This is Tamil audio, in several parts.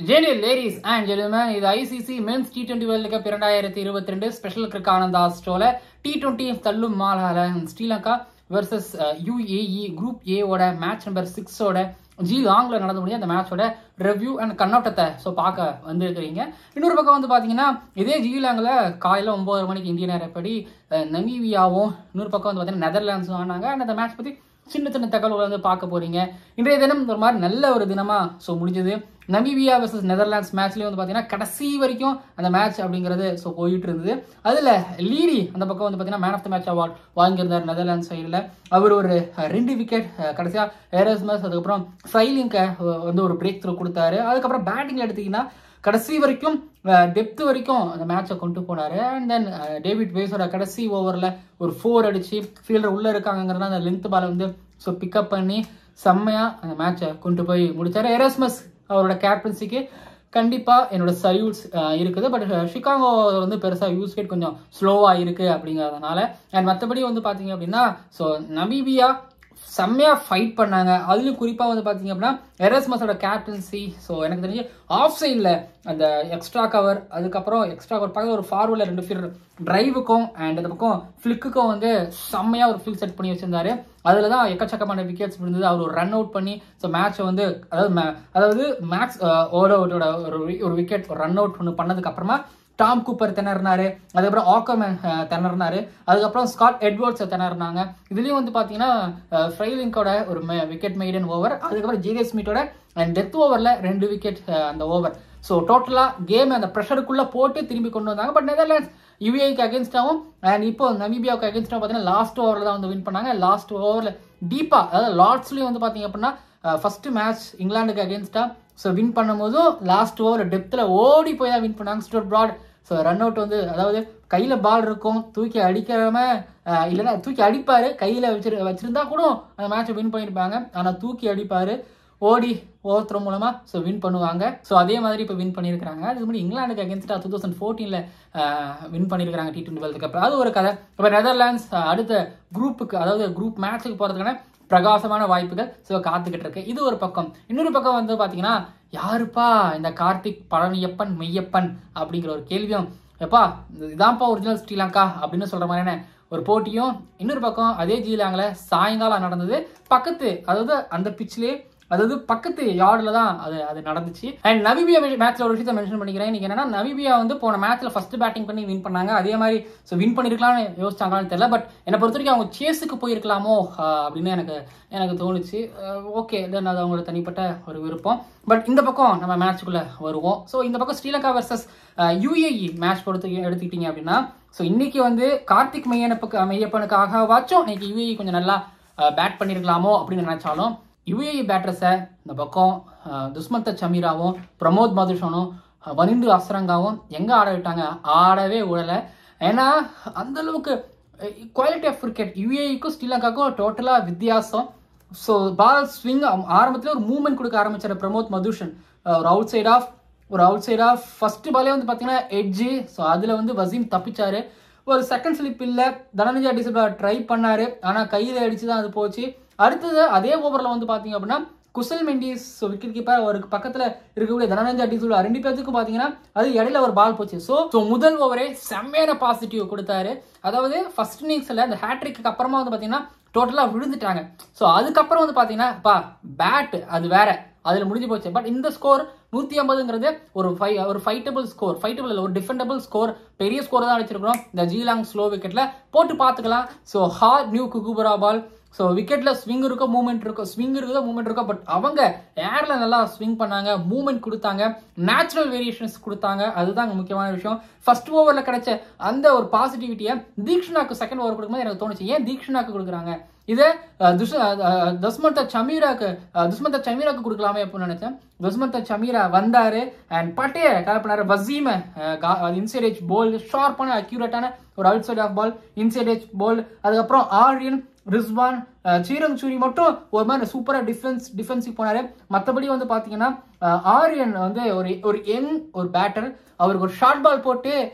ஜேனியல் லேடிஸ் அண்ட் ஜென்டில்மேன் இது ICC men's T twenty world cup இரண்டாயிரத்தி இருபத்தி ரெண்டு ஸ்பெஷல் கிரிக் ஆனந்தா ஸ்டோல டி டுவெண்ட்டி தள்ளும் மாலால ஸ்ரீலங்கா வெர்சஸ் யுஏஇ குரூப் ஏவோட மேட்ச் நம்பர் சிக்ஸோட ஜி லாங்ல நடந்து முடியும் அந்த மேட்சோட ரிவ்யூ அண்ட் கண்ணோட்டத்தை ஸோ பார்க்க வந்திருக்கிறீங்க இன்னொரு பக்கம் வந்து பார்த்தீங்கன்னா இதே ஜி லாங்கில் காலையில் ஒம்பது மணிக்கு இந்திய நேரப்படி அஹ், நமீபியாவும் இன்னொரு பக்கம் வந்து பார்த்தீங்கன்னா நெதர்லாண்ட்ஸும் ஆனாங்க அண்ட் அந்த மேட்ச் பற்றி சின்ன சின்ன தகவல்களை வந்து பார்க்க போறீங்க இன்றைய தினம் ஒரு மாதிரி நல்ல ஒரு தினமா ஸோ முடிஞ்சது நமீபியா வர்சஸ் நெதர்லாண்ட்ஸ் மேட்ச்லேயும் வந்து பார்த்தீங்கன்னா கடைசி வரைக்கும் அந்த மேட்ச் அப்படிங்கிறது ஸோ போயிட்டு இருந்தது அதில் லீடி அந்த பக்கம் வந்து பார்த்தீங்கன்னா man of the match award வாங்கியிருந்தார் நெதர்லாண்ட்ஸ் சைடில் அவர் ஒரு அஹ், ரெண்டு விக்கெட் கடைசியாக ஏரஸ்மஸ் அதுக்கப்புறம் ஃபைலிங்க வந்து ஒரு பிரேக் த்ரூ கொடுத்தாரு அதுக்கப்புறம் பேட்டிங் எடுத்தீங்கன்னா கடைசி வரைக்கும் டெப்த் வரைக்கும் அந்த மேட்சை கொண்டு போனாரு அண்ட் தென் டேவிட் வேஸோட கடைசி ஓவரில் ஒரு ஃபோர் அடிச்சு ஃபீல்டர் உள்ளே இருக்காங்கிறத அந்த லென்த் பாலை வந்து ஸோ பிக்கப் பண்ணி செம்மையாக அந்த மேட்சை கொண்டு போய் முடிச்சாரு எரஸ்மஸ் அவரோட கேப்டன்சிக்கு கண்டிப்பாக என்னோட சல்யூட்ஸ் இருக்குது பட் ஷிகாகோ வந்து பெருசாக யூஸ் ரேட் கொஞ்சம் ஸ்லோவாக இருக்குது அப்படிங்கிறதுனால அண்ட் மற்றபடி வந்து பார்த்தீங்க அப்படின்னா ஸோ நமீபியா செம்மையாக ஃபைட் பண்ணாங்க அதுலயும் குறிப்பாக வந்து பார்த்தீங்க அப்படின்னா எரஸ்மஸோட கேப்டன்சி ஸோ எனக்கு தெரிஞ்சு ஆஃப் சைடில் அந்த எக்ஸ்ட்ரா கவர் அதுக்கப்புறம் எக்ஸ்ட்ரா கவர் பக்கத்தில் ஒரு ஃபார்வர்டில் ரெண்டு பேர் டிரைவுக்கும் அண்ட் அந்த பக்கம் ஃப்ளிக்குக்கும் வந்து செம்மையாக ஒரு ஃபீல் செட் பண்ணி வச்சிருந்தாரு அதில் தான் எக்கச்சக்கமான விக்கெட்ஸ் விழுந்தது அவர் ஒரு ரன் அவுட் பண்ணி ஸோ மேட்சை வந்து அதாவது ma- அதாவது மேக்ஸ் ஓவர் அவுட்டோட ஒரு wi- ஒரு விக்கெட் ஒரு ரன் அவுட் ஒன்று பண்ணதுக்கு அப்புறமா டாம் கூப்பர் திணறினாரு அதுக்கப்புறம் ஆக்கர்மேன் அஹ், திணறினாரு அதுக்கப்புறம் ஸ்காட் எட்வர்ட்ஸ் திணறினாங்க இதுலயும் வந்து பாத்தீங்கன்னா ஃப்ரைலிங்கோட ஒரு விக்கெட் மெய்டன் ஓவர் அதுக்கப்புறம் ஜேடிஎஸ் ஸ்மித்தோட அண்ட் டெத் ஓவர்ல ரெண்டு விக்கெட் அந்த ஓவர் ஸோ டோட்டலா கேம் அந்த ப்ரெஷருக்குள்ள போட்டு திரும்பி கொண்டு வந்தாங்க பட் நெதர்லாண்ட்ஸ் யுஏக்கு அகேன்ஸ்டாகவும் அண்ட் இப்போ நமீபியாவுக்கு அகேன்ஸ்டாக பார்த்தீங்கன்னா லாஸ்ட் ஓவரில் தான் வந்து வின் பண்ணாங்க லாஸ்ட் ஓவரில் டீப்பாக அதாவது லார்ட்ஸ்லேயும் வந்து பார்த்தீங்க அப்படின்னா ஃபர்ஸ்ட் மேட்ச் இங்கிலாந்துக்கு அகேன்ஸ்டாக ஸோ வின் பண்ணும்போதும் லாஸ்ட் ஓவர் டெப்த்தில் ஓடி போய் தான் வின் பண்ணாங்க Stuart Broad so run out வந்து அதாவது கையில் பால் இருக்கும் தூக்கி அடிக்காம அஹ், இல்லைன்னா தூக்கி அடிப்பார் கையில் வச்சிரு வச்சிருந்தா கூட அந்த மேட்சை வின் பண்ணியிருப்பாங்க ஆனால் தூக்கி அடிப்பார் ஓடி ஓவர்த்ரோ மூலமா ஸோ வின் பண்ணுவாங்க ஸோ அதே மாதிரி இப்போ வின் பண்ணியிருக்காங்க அதுக்கு முன்னாடி இங்கிலாந்துக்கு அகேன்ஸ்டா டூ தௌசண்ட் ஃபோர்டீனில் வின் பண்ணியிருக்காங்க டி டுவெண்ட்டி வேர்ல்டு கப் அது ஒரு கதை இப்போ நெதர்லாண்ட்ஸ் அஹ், அடுத்த குரூப்புக்கு அதாவது குரூப் மேட்ச்சுக்கு போகிறதுக்கான பிரகாசமான வாய்ப்புகள் ஸோ காத்துக்கிட்டு இருக்கு இது ஒரு பக்கம் இன்னொரு பக்கம் வந்து பார்த்தீங்கன்னா யாருப்பா இந்த கார்த்திக் பழனியப்பன் மெய்யப்பன் அப்படிங்கிற ஒரு கேள்வியும் எப்பா இதான்ப்பா ஒரிஜினல் ஸ்ரீலங்கா அப்படின்னு சொல்ற மாதிரியான ஒரு போட்டியும் இன்னொரு பக்கம் அதே ஜீலாங்கில் சாயங்காலம் நடந்தது பக்கத்து அதாவது அந்த பிச்சிலே அதாவது பக்கத்து யார்டில் தான் அது அது நடந்துச்சு அண்ட் நவிபியா மேட்ச்ல ஒரு விஷயத்தை மென்ஷன் பண்ணிக்கிறேன் இன்னைக்கு என்னன்னா நவிபியா வந்து போன மேட்ச்ல ஃபர்ஸ்ட் பேட்டிங் பண்ணி வின் பண்ணாங்க அதே மாதிரி ஸோ வின் பண்ணிருக்கலாம்னு யோசிச்சாங்களான்னு தெரியல பட் என்னை பொறுத்த வரைக்கும் அவங்க சேஸுக்கு போயிருக்கலாமோ ஆஹ், அப்படின்னு எனக்கு எனக்கு தோணுச்சு ஓகே தென் அது அவங்களோட தனிப்பட்ட ஒரு விருப்பம் பட் இந்த பக்கம் நம்ம மேட்ச்சுக்குள்ள வருவோம் ஸோ இந்த பக்கம் ஸ்ரீலங்கா வர்சஸ் யுஏஇ மேட்ச் பொறுத்து எடுத்துக்கிட்டீங்க அப்படின்னா ஸோ இன்னைக்கு வந்து கார்த்திக் மெய்யனப்புக்கு மெய்யப்பனுக்காக வாச்சும் இன்னைக்கு யுஏஇ கொஞ்சம் நல்லா பேட் பண்ணியிருக்கலாமோ அப்படின்னு நினைச்சாலும் யுஏஇ பேட்டர்ஸை இந்த பக்கம் அஹ், துஷ்மந்த சமீராவும் பிரமோத் மதுஷனும் அஹ், வனிந்து அஸ்ரங்காவும் எங்கே ஆட விட்டாங்க ஆடவே விடலை ஏன்னா அந்த அளவுக்கு குவாலிட்டி ஆஃப் கிரிக்கெட் யுஏஇக்கும் ஸ்ரீலங்காக்கும் டோட்டலாக வித்தியாசம் ஸோ பால் ஸ்விங் ஆரம்பத்தில் ஒரு மூவ்மெண்ட் கொடுக்க ஆரம்பிச்சார் பிரமோத் மதுஷன் அஹ், ஒரு அவுட் சைட் ஆஃப் ஒரு அவுட் சைட் ஆஃப் ஃபர்ஸ்ட் பாலே வந்து பார்த்தீங்கன்னா எட்ஜு ஸோ அதில் வந்து வசீம் தப்பிச்சாரு ஒரு செகண்ட் ஸ்லிப் இல்லை தனஞ்சா டிசிப்ளா ட்ரை பண்ணாரு ஆனால் கையில் அடிச்சு தான் அது போச்சு அடுத்தது அதே ஓவரில் வந்து பார்த்தீங்க அப்படின்னா Kusal Mendis so wicket keeper அவருக்கு பக்கத்தில் இருக்கக்கூடிய தனஞ்சா டிசிப்ளா ரெண்டு பேர்த்துக்கும் பார்த்தீங்கன்னா அது இடையில ஒரு பால் போச்சு ஸோ ஸோ முதல் ஓவரே செம்மையான பாசிட்டிவ் கொடுத்தாரு அதாவது ஃபர்ஸ்ட் இன்னிங்ஸில் அந்த ஹேட்ரிக்கு அப்புறமா வந்து பார்த்தீங்கன்னா டோட்டலாக விழுந்துட்டாங்க ஸோ அதுக்கப்புறம் வந்து பார்த்தீங்கன்னா பா பேட் அது வேற அதில் முடிஞ்சு போச்சு பட் இந்த ஸ்கோர் நூற்றி ஐம்பதுங்கிறது ஒரு ஃபை ஒரு ஃபைட்டபிள் ஸ்கோர் ஃபைட்டபிள் இல்லை ஒரு டிஃபெண்டபிள் ஸ்கோர் பெரிய ஸ்கோர் தான் அடிச்சிருக்கிறோம் இந்த ஜீலாங் ஸ்லோ விக்கெட்டில் போட்டு பார்த்துக்கலாம் so hard new Kookaburra ball so விக்கெட்டில் ஸ்விங் இருக்கும் மூவ்மெண்ட் இருக்கும் ஸ்விங் இருக்குதோ மூவ்மெண்ட் இருக்கும் பட் அவங்க ஏர்ல நல்லா ஸ்விங் பண்ணாங்க மூவ்மெண்ட் கொடுத்தாங்க நேச்சுரல் வேரியேஷன்ஸ் கொடுத்தாங்க அதுதான் அங்க முக்கியமான விஷயம் ஃபர்ஸ்ட் ஓவரில் கிடைச்ச அந்த ஒரு பாசிட்டிவிட்டியை தீக்ஷனாக்கு செகண்ட் ஓவர் கொடுக்கும்போது எனக்கு தோணுச்சு ஏன் தீக்ஷனாக்கு கொடுக்குறாங்க இதை அஹ், துஷ் அஹ், அஹ், துஷ்மந்த சமீராக்கு அஹ், துஷ்மந்த சமீராக்கு கொடுக்கலாமே அப்படின்னு நினைச்சேன் துஷ்மந்த சமீரா வந்தாரு அண்ட் பட்டே கலப்பினாரு வசீம இன்சைட் எச் போல் ஷார்ப்பான அக்யூரேட்டான ஒரு outside off ball inside edge போல் அதுக்கப்புறம் ஆரியன் ரிஸ்வான் அஹ், சீரங் சூரி மட்டும் ஒரு மாதிரி சூப்பராக டிஃபென்ஸ் டிஃபென்ஸுக்கு போனாரு மற்றபடி வந்து பார்த்தீங்கன்னா அஹ், ஆரியன் வந்து ஒரு ஒரு யங் ஒரு பேட்டர் அவருக்கு ஒரு ஷார்ட் பால் போட்டு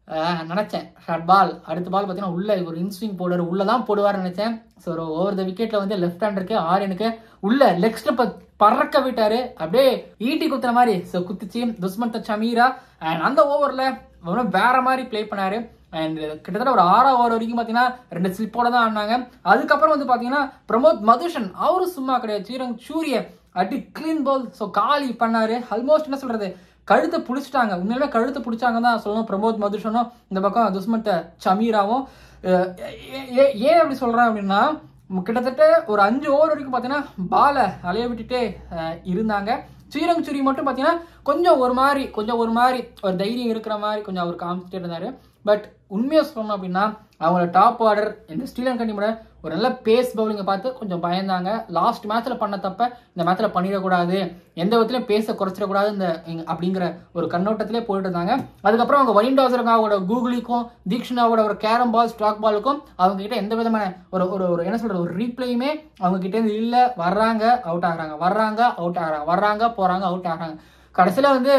அஹ், நினைச்சேன் ஷார்ட் பால் அடுத்த பால் பார்த்தீங்கன்னா உள்ள ஒரு இன்ஸ்விங் போடுவார் உள்ள தான் போடுவார்னு நினைச்சேன் ஸோ ஒரு ஓவர் த விக்கெட்ல வந்து லெஃப்ட் ஹேண்டருக்கு ஆரியனுக்கு உள்ள லெக் ஸ்டெப் பறக்க விட்டாரு அப்படியே ஈட்டி குத்துற மாதிரி ஸோ குத்துச்சு துஸ்மந்த சமீரா அண்ட் அந்த ஓவர்ல வேற மாதிரி ப்ளே பண்ணாரு அண்ட் கிட்டத்தட்ட ஒரு ஆறாம் ஓவர் வரைக்கும் பார்த்தீங்கன்னா ரெண்டு ஸ்லிப்போட தான் ஆடினாங்க அதுக்கப்புறம் வந்து பார்த்தீங்கன்னா பிரமோத் மதுஷன் அவரும் சும்மா கிடையாது சீரங் சூரிய அடி கிளீன் பால் ஸோ காலி பண்ணாரு ஆல்மோஸ்ட் என்ன சொல்றது கழுத்தை பிடிச்சிட்டாங்க உண்மையிலுமே கழுத்தை பிடிச்சாங்க தான் சொல்லணும் பிரமோத் மதுஷனும் இந்த பக்கம் துஸ்மந்த சமீராவும் அஹ் ஏ- ஏ- ஏன் அப்படி சொல்றேன் அப்படின்னா ம், கிட்டத்தட்ட ஒரு அஞ்சு ஓவர் வரைக்கும் பார்த்தீங்கன்னா பாலை அலைய விட்டுட்டே அஹ், இருந்தாங்க ஸ்ரீரங் சுரி மட்டும் பார்த்தீங்கன்னா கொஞ்சம் ஒரு மாதிரி கொஞ்சம் ஒரு மாதிரி ஒரு தைரியம் இருக்கிற மாதிரி கொஞ்சம் அவர் காமிச்சிட்டே இருந்தாரு பட் உண்மையாக சொல்லணும் அப்படின்னா அவங்களோட டாப் ஆர்டர் இந்த ஸ்ரீலங்கா டீமோட ஒரு நல்ல பேஸ் பவுலிங்கை பார்த்து கொஞ்சம் பயந்தாங்க லாஸ்ட் மேட்ச்சில் பண்ண தப்ப இந்த மேட்ச்சில் பண்ணிடக்கூடாது எந்த விதத்துலையும் பேச குறைச்சிடக்கூடாது இந்த இங்க- அப்படிங்கிற ஒரு கண்ணோட்டத்திலே போயிட்டு இருந்தாங்க அதுக்கப்புறம் அவங்க வனிண்டாசரங்காவோட கூகுளிக்கும் தீக்ஷனாவோட ஒரு கேரம் பால் ஸ்டாக் பாலுக்கும் அவங்க கிட்ட எந்த விதமான ஒரு ஒரு ஒரு என்ன சொல்றது ஒரு ரீப்ளேயுமே அவங்க கிட்ட இருந்து இல்லை வர்றாங்க அவுட் ஆகுறாங்க வர்றாங்க அவுட் ஆகுறாங்க வர்றாங்க போறாங்க அவுட் ஆகுறாங்க கடைசியில் வந்து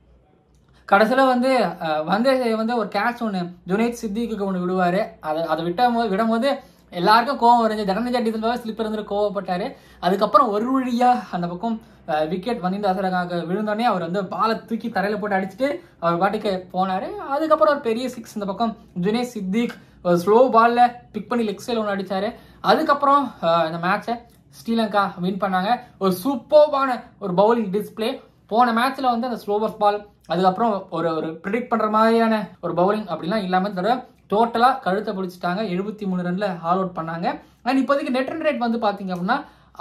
கடைசியில் வந்து அஹ், வந்து வந்து ஒரு கேட்ச் ஒன்று ஜுனைத் சித்திக்கு ஒன்று விடுவார் அதை அதை விட்ட போது விடும்போது எல்லாருக்கும் கோவம் வருது தனஞ்சா டிசல்வாக ஸ்லிப்பர் இருந்து கோவப்பட்டாரு அதுக்கப்புறம் ஒரு வழியா அந்த பக்கம் விக்கெட் வந்திந்த அசரகாக விழுந்தோடனே அவர் வந்து பாலை தூக்கி தரையில போட்டு அடிச்சுட்டு அவர் பாட்டுக்கு போனாரு அதுக்கப்புறம் ஒரு பெரிய சிக்ஸ் இந்த பக்கம் ஜுனைத் சித்திக் ஒரு ஸ்லோ பால்ல பிக் பண்ணி லெக் சைடில் ஒன்று அடிச்சாரு அதுக்கப்புறம் அஹ், இந்த மேட்சை ஸ்ரீலங்கா வின் பண்ணாங்க ஒரு சூப்பர்பான ஒரு பவுலிங் டிஸ்ப்ளே போன மேட்ச்ல வந்து அந்த ஸ்லோவர் பால் அதுக்கப்புறம் ஒரு ஒரு ப்ரிடிக்ட் பண்ற மாதிரியான ஒரு பவுலிங் அப்படிலாம் இல்லாம தவிர டோட்டலா கழுத்தை பிடிச்சிட்டாங்க எழுபத்தி மூணு ரன்ல ஆல் அவுட் பண்ணாங்க அண்ட் இப்போதைக்கு நெட் ரன் ரேட் வந்து பாத்தீங்க அப்படின்னா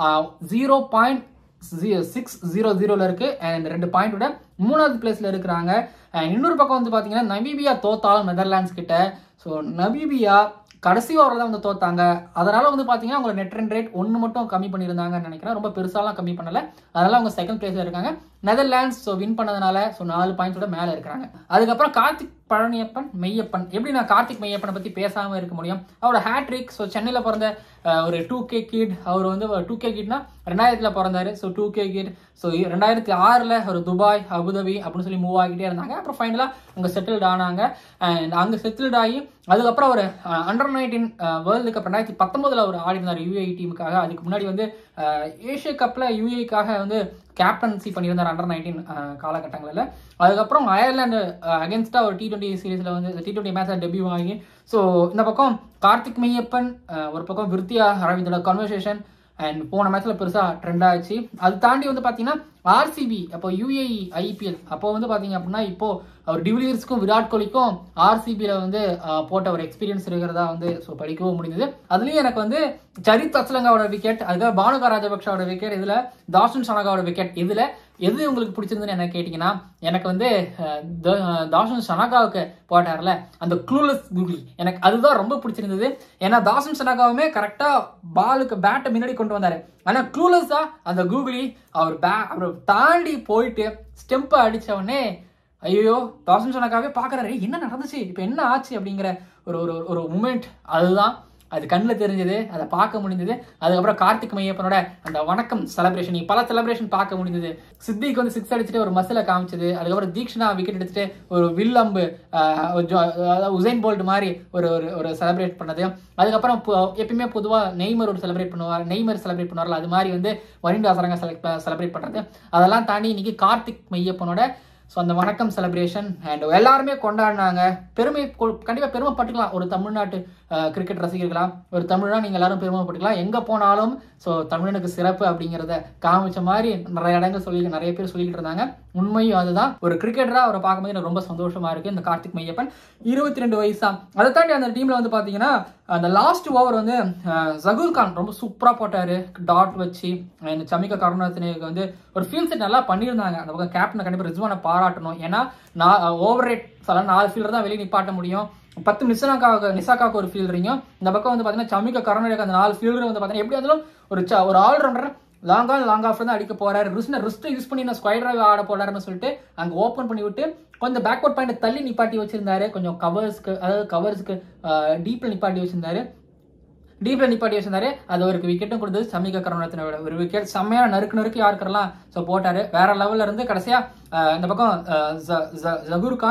ஜீரோ பாயிண்ட் சிக்ஸ் ஜீரோ ஜீரோல இருக்கு அண்ட் ரெண்டு பாயிண்டோட மூணாவது பிளேஸ்ல இருக்கிறாங்க அண்ட் இன்னொரு பக்கம் வந்து பாத்தீங்கன்னா நமீபியா தோத்தாலும் நெதர்லாண்ட்ஸ் கிட்ட ஸோ நமீபியா கடைசி ஓவரில் தான் வந்து தோத்தாங்க அதனால வந்து பார்த்தீங்கன்னா அவங்க நெட் ரன் ரேட் ஒன்று மட்டும் கம்மி பண்ணியிருந்தாங்கன்னு நினைக்கிறேன் ரொம்ப பெருசாலாம் கம்மி பண்ணல அதனால அவங்க செகண்ட் பிளேஸ்ல இருக்காங்க நெதர்லாண்ட்ஸ் ஸோ வின் பண்ணதுனால ஸோ நாலு பாயிண்ட்ஸோட மேலே இருக்கிறாங்க அதுக்கப்புறம் கார்த்திக் பழனியப்பன் மெய்யப்பன் எப்படி நான் கார்த்திக் மெய்யப்பனை பற்றி பேசாமல் இருக்க முடியும் அவரோட ஹேட்ரிக் ஸோ சென்னையில் பிறந்த அஹ், ஒரு டூ கே கிட் அவர் வந்து டூ கே கிட்னா ரெண்டாயிரத்தில் பிறந்தாரு so two K kid so ரெண்டாயிரத்தி ஆறில் ஒரு துபாய் அபுதாபி அப்படின்னு சொல்லி மூவ் ஆகிட்டே இருந்தாங்க அப்புறம் ஃபைனலாக அங்கே செட்டில்ட் ஆனாங்க அண்ட் அங்கே செட்டில்ட் ஆகி அதுக்கப்புறம் ஒரு அண்டர் நைன்டீன் வேர்ல்டு கப் ரெண்டாயிரத்தி பத்தொன்பதுல அவர் ஆடி இருந்தார் யூஏஇ டீமுக்காக அதுக்கு முன்னாடி வந்து ஏஷியா கப்பில் யூஏக்காக வந்து கேப்டன்சி பண்ணியிருந்தார் அண்டர் நைன்டீன் காலகட்டங்களில் அதுக்கப்புறம் அயர்லாந்து அகேன்ஸ்டாக ஒரு டி டுவெண்ட்டி சீரீஸில் வந்து டி டுவெண்ட்டி மேட்ச்சில் டெபியூ ஆகி ஸோ இந்த பக்கம் கார்த்திக் மெய்யப்பன் அஹ், ஒரு பக்கம் விருத்தியா அரவிந்தோட கான்வர்சேஷன் அண்ட் போன மேட்ச்ல பெருசா ட்ரெண்ட் ஆச்சு அது தாண்டி வந்து பாத்தீங்கன்னா ஆர்சிபி அப்போ யூஏஇ ஐபிஎல் அப்போ வந்து பாத்தீங்க அப்படின்னா இப்போ அவர் டிவிலியர்ஸ்க்கும் விராட் கோலிக்கும் ஆர்சிபியில வந்து ஆஹ், போட்ட ஒரு எக்ஸ்பீரியன்ஸ் இருக்கிறதா வந்து ஸோ படிக்கவும் முடிந்தது அதுலயும் எனக்கு வந்து சரித் அஸ்லங்காவோட விக்கெட் அதுக்காக பானுகா ராஜபக்ஷாவோட விக்கெட் இதுல தாஷன் சனகாவோட விக்கெட் இதுல எது உங்களுக்கு பிடிச்சிருந்துன்னு என்ன கேட்டீங்கன்னா எனக்கு வந்து அஹ், த- அஹ், தாஷன் சனகாவுக்கு போட்டார்ல அந்த க்ளூலெஸ் கூகுளி எனக்கு அதுதான் ரொம்ப பிடிச்சிருந்தது ஏன்னா தாசன் சனகாவுமே கரெக்டா பாலுக்கு பேட்டை முன்னாடி கொண்டு வந்தாரு ஆனா க்ளூலெஸ்ஸா அந்த கூகுளி அவர் பே அவர் தாண்டி போயிட்டு ஸ்டெம்பை அடிச்ச உடனே ஐயோ தாசன் சனகாவே பாக்குறாரு "ஏய், என்ன நடந்துச்சு இப்போ என்ன ஆச்சு அப்படிங்கிற ஒரு ஒரு ஒரு மூமெண்ட் அதுதான் அது கண்ணில் தெரிஞ்சது அதை பார்க்க முடிஞ்சது அதுக்கப்புறம் கார்த்திக் மையப்பனோட அந்த வணக்கம் செலிப்ரேஷன் பல செலிப்ரேஷன் பார்க்க முடிஞ்சது சித்திக்கு வந்து சிக்ஸ் அடிச்சுட்டு ஒரு மசில காமிச்சது அதுக்கப்புறம் தீக்ஷனா விக்கெட் எடுத்துட்டு ஒரு வில்லம்பு ஆஹ், ஒரு ஜோ- அதாவது உசைன் போல்ட் மாதிரி ஒரு ஒரு ஒரு செலிப்ரேட் பண்ணது அதுக்கப்புறம் பு- எப்பயுமே பொதுவாக நெய்மர் ஒரு செலிப்ரேட் பண்ணுவார் நெய்மர் செலிப்ரேட் பண்ணுவார்ல அது மாதிரி வந்து வனிண்டா அசரங்க செலிப்ரேட் பண்ணுறது அதெல்லாம் தாண்டி இன்னைக்கு கார்த்திக் மையப்பனோட ஸோ அந்த வணக்கம் செலிப்ரேஷன் அண்ட் எல்லாருமே கொண்டாடினாங்க பெருமை கொ- கண்டிப்பா பெருமைப்பட்டுக்கலாம் ஒரு தமிழ்நாட்டு கிரிக்கெட் ரசிகர்களா ஒரு தமிழா நீங்க எல்லாரும் பெருமைப்பட்டுக்கலாம் எங்க போனாலும் ஸோ தமிழனுக்கு சிறப்பு அப்படிங்கிறத காமிச்ச மாதிரி நிறைய இடங்கள் சொல்லி நிறைய பேர் சொல்லிக்கிட்டு இருந்தாங்க உண்மையும் அதுதான் ஒரு கிரிக்கெட்டரா அவரை பார்க்கும்போது எனக்கு ரொம்ப சந்தோஷமா இருக்கு இந்த கார்த்திக் மையப்பன் இருபத்தி ரெண்டு வயசா அதை தாண்டி அந்த டீம்ல வந்து பாத்தீங்கன்னா அந்த லாஸ்ட் ஓவர் வந்து அஹ், ஜகூர் கான் ரொம்ப சூப்பரா போட்டாரு டாட் வச்சு இந்த சமிகா கருணாரத்னேக்கு வந்து ஒரு ஃபீல் செட் நல்லா பண்ணியிருந்தாங்க அந்த பக்கம் கேப்டன் கண்டிப்பா ரிஜ்வானை பாராட்டணும் ஏன்னா நான் ஓவர் ரேட் சில நாலு ஃபீல்டர் தான் வெளியே நிப்பாட்ட முடியும் பத்து நிசாக்காவுக்கு நிசாக்காவுக்கு ஒரு ஃபீல்டரிங்கும் இந்த பக்கம் வந்து பாத்தீங்கன்னா சமிகா கருணாரேக்கு அந்த நாலு ஃபீல்டர் வந்து பாத்தீங்கன்னா எப்படி இருந்தாலும் ஒரு ச- ஒரு allrounder long on long off தான் அடிக்க போறாரு ரிஸ்ன ரிஸ்ட்டை யூஸ் பண்ணி நான் ஸ்கொயர் டிரைவ் ஆட போறாருன்னு சொல்லிட்டு அங்க ஓப்பன் பண்ணி விட்டு கொஞ்சம் பேக்வர்ட் பாயிண்ட் தள்ளி நிப்பாட்டி வச்சிருந்தாரு கொஞ்சம் கவர்ஸ்க்கு அதாவது கவர்ஸ்க்கு டீப்ல நிப்பாட்டி வச்சிருந்தாரு டீப்ல நிப்பாட்டி வச்சிருந்தாரு அது ஒரு விக்கெட்டும் கொடுத்தது சமிகா கருணாரத்னோட ஒரு விக்கெட் செம்மையா நறுக்கு நறுக்கு யாருக்கெல்லாம் ஸோ போட்டாரு வேற லெவல்ல இருந்து கடைசியா அஹ், இந்த பக்கம் அஹ், ஜ- ஜ- ஜகூர் கான்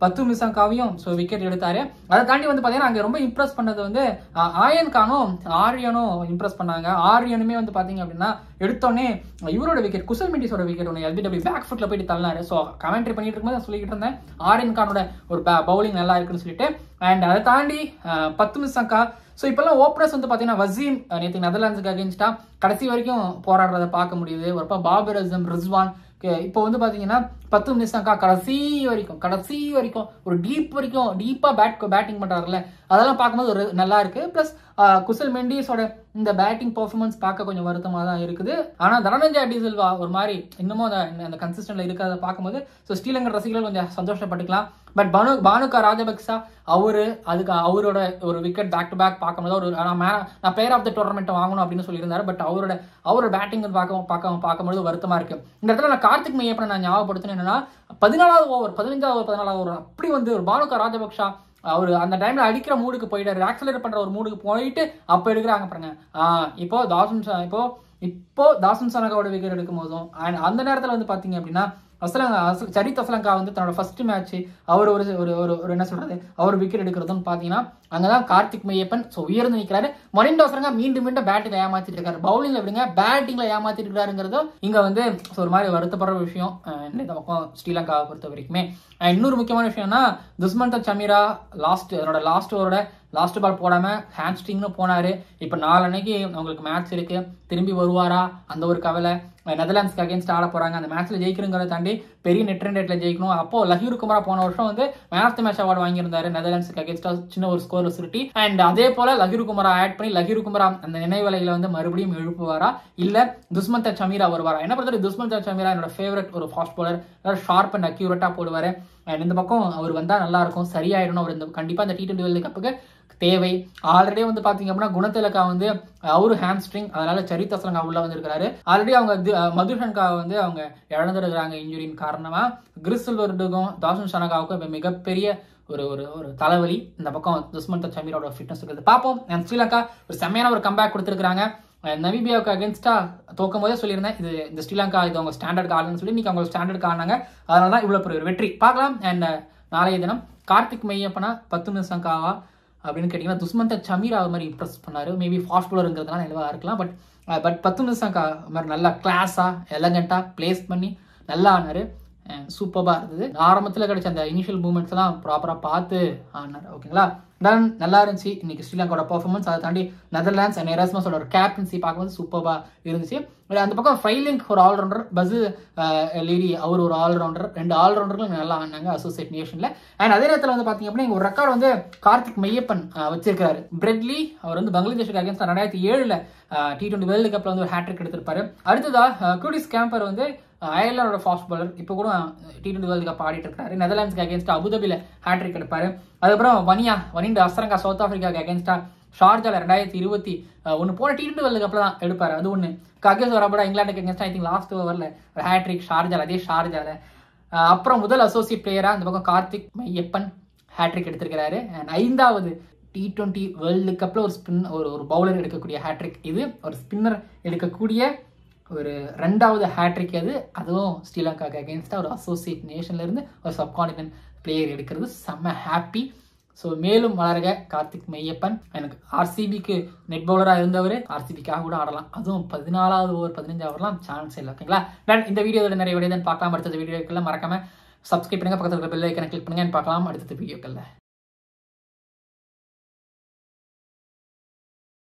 பத்து நிசங்காவையும் ஸோ விக்கெட் எடுத்தாரு அதை தாண்டி வந்து பார்த்தீங்கன்னா அங்கே ரொம்ப இம்ப்ரெஸ் பண்ணது வந்து அஹ், ஆயன் கானும் ஆரியனும் இம்ப்ரெஸ் பண்ணாங்க ஆரியனுமே வந்து பார்த்தீங்க அப்படின்னா எடுத்தோடனே இவரோட விக்கெட் குசல் மெண்டிஸோட விக்கெட் ஒன்று எல்பிடபிள்யூ பேக் ஃபுட்டில் போயிட்டு தள்ளினாரு ஸோ கமெண்ட்ரி பண்ணிட்டு இருக்கும்போது நான் சொல்லிக்கிட்டு இருந்தேன் ஆரியன் கானோட ஒரு பவுலிங் நல்லா இருக்குன்னு சொல்லிட்டு அண்ட் அதை தாண்டி அஹ், பத்து நிசங்கா ஸோ இப்போல்லாம் ஓப்பனர்ஸ் வந்து பார்த்தீங்கன்னா வசீம் அஹ், நேற்று நெதர்லாண்ட்ஸுக்கு அகேன்ஸ்டா கடைசி வரைக்கும் போராடுறத பார்க்க முடியுது ஒருப்பா பாபர் அசம் ரிஸ்வான் க- இப்போ வந்து பார்த்தீங்கன்னா பத்து நிமிஷம்க்கா கடைசி வரைக்கும் கடைசி வரைக்கும் ஒரு டீப் வரைக்கும் டீப்பாக பேட் பேட்டிங் பண்ணுறாருல அதெல்லாம் பார்க்கும்போது ஒரு நல்லா இருக்கு ப்ளஸ் குசல் மெண்டிஸோட இந்த பேட்டிங் பெர்ஃபார்மன்ஸ் பார்க்க கொஞ்சம் வருத்தமாக தான் இருக்குது ஆனால் தனஞ்சயா டிசில்வா ஒரு மாதிரி இன்னமும் அந்த அந்த கன்சிஸ்டன்ட்ல இருக்கிறத பார்க்கும்போது ஸோ ஸ்ரீலங்கன் ரசிகர்கள் கொஞ்சம் சந்தோஷப்பட்டுக்கலாம் பட் பானு பானுகா ராஜபக்சா அவரு அதுக்கு அவரோட ஒரு விக்கெட் பேக் டு பேக் பார்க்கும்போது ஒரு நான் மே நான் பிளேயர் ஆஃப் த டோர்னமெண்ட் வாங்கணும் அப்படின்னு சொல்லியிருந்தாரு பட் அவரோட அவரோட பேட்டிங் பார்க்க பார்க்க பார்க்கும்போது வருத்தமா இருக்கு இந்த இடத்துல நான் கார்த்திக் மையப்பனை நான் ஞாபகப்படுத்தணும் என்னன்னா பதினாலாவது ஓவர் பதினஞ்சாவது ஓவர் பதினாலாவது ஓவர் அப்படி வந்து ஒரு பானுகா ராஜபக்ஷா அவர் அந்த டைம்ல அடிக்கிற மூடுக்கு போயிட்டாரு ஆக்சலேட் பண்ற ஒரு மூடுக்கு போயிட்டு அப்ப எடுக்கிறாங்க பாருங்க ஆஹ் இப்போ தாசன் சா- இப்போ இப்போ தாசன் சனகாவோட விக்கெட் எடுக்கும் போதும் and அந்த நேரத்துல வந்து பாத்தீங்க அப்படின்னா அசலங்கா அசல் சரித் அசலங்கா வந்து தன்னோட ஃபர்ஸ்ட் மேட்ச் அவர் ஒரு ஒரு ஒரு ஒரு என்ன சொல்றது அவர் விக்கெட் எடுக்கிறதுன்னு பாத்தீங்கன்னா அங்கதான் கார்த்திக் மையப்பன் ஸோ உயர்ந்து நிக்கிறாரு மொரிண்டோ அசலங்கா மீண்டும் மீண்டும் பேட்டில் ஏமாத்திட்டு இருக்காரு பவுலிங்ல எப்படிங்க பேட்டிங்ல ஏமாத்திட்டு இருக்காருங்கிறதும் இங்க வந்து so ஒரு மாதிரி வருத்தப்படுற விஷயம் அஹ் இந்த பக்கம் ஸ்ரீலங்காவை பொறுத்த வரைக்குமே அஹ் இன்னொரு முக்கியமான விஷயம்னா துஸ்மந்த சமீரா லாஸ்ட் அதனோட லாஸ்ட் ஓவரோட லாஸ்ட் பால் போடாம ஹேண்ட்ஸ்டிங்னு போனாரு இப்போ நாலனைக்கு அவங்களுக்கு மேட்ச் இருக்கு திரும்பி வருவாரா அந்த ஒரு கவலை நெதர்லாண்ட்ஸ்க்கு அகேன்ஸ்ட் ஆட போறாங்க அந்த மேட்ச்ல ஜெயிக்கிறங்கிறத தாண்டி பெரிய நெட் ரன் ரேட்ல ஜெயிக்கணும் அப்போ லஹீர் குமாரா போன வருஷம் வந்து man of the match award வாங்கியிருந்தாரு நெதர்லாண்ட்ஸ்க்கு அகேன்ஸ்டா சின்ன ஒரு ஸ்கோர் சுருட்டி அண்ட் அதே போல லஹீர் குமாரா ஆட் பண்ணி லஹீர் குமாரா அந்த நினைவலையில வந்து மறுபடியும் எழுப்புவாரா இல்ல துஸ்மந்த சமீரா வருவாரா என்ன பொறுத்தவரை துஸ்மந்த சமீரா என்னோட ஃபேவரட் ஒரு ஃபாஸ்ட் bowler ஷார்ப் அண்ட் அக்யூரேட்டா போடுவாரு அண்ட் இந்த பக்கம் அவர் வந்தா நல்லா இருக்கும் சரியாயிடணும் அவர் இந்த கண்டிப்பா இந்த டி டுவெண்ட்டி வேர்ல்டு கப்புக்கு தேவை ஆல்ரெடி வந்து பாத்தீங்க அப்படின்னா குணத்திலக்கா வந்து அவரு ஹாம்ஸ்ட்ரிங் அதனால சரித் அசலங்கா உள்ள வந்திருக்காரு ஆல்ரெடி அவங்க தி- அஹ் மதுஷன்கா வந்து அவங்க இழந்திருக்கிறாங்க இன்ஜுரியின் காரணமா கிறிஸ்டல் வருடுக்கும் தாசன் ஷனகாவுக்கும் இப்ப மிகப்பெரிய ஒரு ஒரு ஒரு தலைவலி இந்த பக்கம் துஸ்மந்த சமீரோட ஃபிட்னஸ் இருக்குது பார்ப்போம் And ஸ்ரீலங்கா ஒரு செம்மையான ஒரு கம்பேக் கொடுத்துருக்காங்க நவிபியாவுக்கு அகேன்ஸ்டா தோக்கும் போதே சொல்லியிருந்தேன் இது இந்த ஸ்ரீலங்கா இது அவங்க ஸ்டாண்டர்ட் ஆடுன்னு சொல்லி இன்னைக்கு அவங்க ஸ்டாண்டர்ட் ஆடினாங்க அதனால தான் இவ்வளோ பெரிய ஒரு வெற்றி பார்க்கலாம் அண்ட் நாளைய தினம் கார்த்திக் மெய்யப்பனா பத்து நிமிஷங்காவா அப்படின்னு கேட்டிங்கன்னா துஸ்மந்த சமீரா அது மாதிரி இம்ப்ரெஸ் பண்ணாரு மேபி ஃபாஸ்ட் பவுலருங்கிறதுனால என்னவா இருக்கலாம் பட் பட் பத்து நிமிஷம்க்கா மாதிரி நல்லா கிளாஸாக எலகண்ட்டாக ப்ளேஸ் பண்ணி நல்லா ஆனாரு சூப்பராக இருந்தது ஆரம்பத்தில் கிடைச்ச அந்த இனிஷியல் மூமெண்ட்ஸ் எல்லாம் ப்ராப்பராக பார்த்து ஆனார் ஓகேங்களா டன் நல்லா இருந்துச்சு இன்னைக்கு ஸ்ரீலங்காவோட பர்ஃபார்மன்ஸ் அதை தாண்டி நெதர்லாண்ட்ஸ் அண்ட் எராஸ்மஸோட ஒரு கேப்டன்சி பார்க்கும்போது சூப்பராக இருந்துச்சு but அந்த பக்கம் ஃபைலிங்க் ஒரு ஆல்ரவுண்டர் பஸ் லேடி அவர் ஒரு ஆல்ரவுண்டர் ரெண்டு ஆல்ரவுண்டர்களும் நல்லா ஆனாங்க அசோசியேட் நேஷனில் அண்ட் அதே நேரத்தில் வந்து பார்த்தீங்க அப்படின்னா இங்க ஒரு ரெக்கார்டு வந்து கார்த்திக் மையப்பன் அஹ், வச்சிருக்காரு பிரெட்லி அவர் வந்து பங்களாதேஷுக்கு அகேன்ஸ்ட் ரெண்டாயிரத்தி ஏழுல டி டுவெண்ட்டி வேர்ல்டு கப்ல வந்து ஒரு ஹேட்ரிக் எடுத்திருப்பாரு அடுத்ததா கூடிஸ் கேம்பர் வந்து அயர்லாண்டோட ஃபாஸ்ட் பாலர் இப்போ கூட டி டுவெண்ட்டி வேர்ல்டு கப் ஆடிட்டு இருக்காரு நெதர்லாண்ட்ஸ்க்கு அகேன்ஸ்ட் அபுதாபியில் ஹேட்ரிக் எடுப்பாரு அதுக்கப்புறம் வனியா வனிண்டு அஸ்ரங்கா சவுத் ஆப்பிரிக்காக்கு அகேன்ஸ்டா ஷார்ஜால ரெண்டாயிரத்தி இருபத்தி ஒன்று போன டி டுவெண்ட்டி வேர்ல்டு கப்ல தான் எடுப்பாரு அது ஒன்று ககேஸ் வரப்பட இங்கிலாந்துக்கு அகேன்ஸ்ட் ஐ திங்க் லாஸ்ட் ஓவரில் ஒரு ஹேட்ரிக் ஷார்ஜால அதே ஷார்ஜால அஹ் அப்புறம் முதல் அசோசியேட் பிளேயரா இந்த பக்கம் கார்த்திக் மையப்பன் ஹேட்ரிக் எடுத்திருக்கிறாரு அண்ட் ஐந்தாவது டி டுவெண்ட்டி வேர்ல்டு கப்ல ஒரு ஸ்பின் ஒரு ஒரு பவுலர் எடுக்கக்கூடிய ஹேட்ரிக் இது ஒரு ஸ்பின்னர் எடுக்கக்கூடிய ஒரு ரெண்டாவது ஹேட்ரிக் அது அதுவும் ஸ்ரீலங்காக்கு அகேன்ஸ்டாக ஒரு அசோசியேட் நேஷன்ல இருந்து ஒரு சப்கான்டினென்ட் பிளேயர் எடுக்கிறது செம்ம ஹாப்பி ஸோ மேலும் வளருக கார்த்திக் மெய்யப்பன் எனக்கு ஆர்சிபிக்கு நெட் பவுலராக இருந்தவர் ஆர்சிபிக்காக கூட ஆடலாம் அதுவும் பதினாலாவது ஓவர் பதினஞ்சாவதுலாம் சான்ஸ் இல்லை ஓகேங்களா Done. இந்த வீடியோவில் நிறைய விடையதான் பார்க்கலாம் அடுத்தது வீடியோக்கெல்லாம் மறக்காம சப்ஸ்கிரைப் பண்ணுங்க பக்கத்தில் இருக்கிற பெல் ஐக்கனை கிளிக் பண்ணுங்க பார்க்கலாம் அடுத்தது வீடியோக்களில்